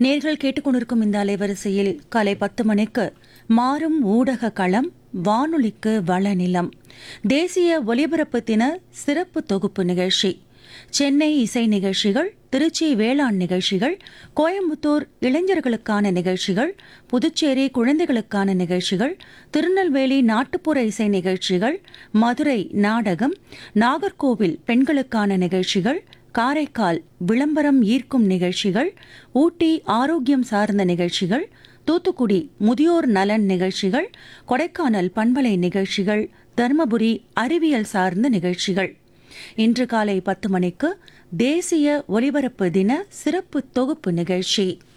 நேர்கள் கேட்டுக்கொண்டிருக்கும் இந்த அலைவரிசையில் காலை பத்து மணிக்கு மாறும் ஊடக களம் வானொலிக்கு வளநிலம் தேசிய ஒலிபரப்பு தின சிறப்பு தொகுப்பு நிகழ்ச்சி சென்னை இசை நிகழ்ச்சிகள் திருச்சி வேளாண் நிகழ்ச்சிகள் கோயம்புத்தூர் இளைஞர்களுக்கான நிகழ்ச்சிகள் புதுச்சேரி குழந்தைகளுக்கான நிகழ்ச்சிகள் திருநெல்வேலி நாட்டுப்புற இசை நிகழ்ச்சிகள் மதுரை நாடகம் நாகர்கோவில் பெண்களுக்கான நிகழ்ச்சிகள் காரைக்கால் விளம்பரம் ஈர்க்கும் நிகழ்ச்சிகள் ஊட்டி ஆரோக்கியம் சார்ந்த நிகழ்ச்சிகள் தூத்துக்குடி முதியோர் நலன் நிகழ்ச்சிகள் கொடைக்கானல் பண்பலை நிகழ்ச்சிகள் தருமபுரி அறிவியல் சார்ந்த நிகழ்ச்சிகள் இன்று காலை பத்து மணிக்கு தேசிய ஒலிபரப்பு தின சிறப்பு தொகுப்பு நிகழ்ச்சி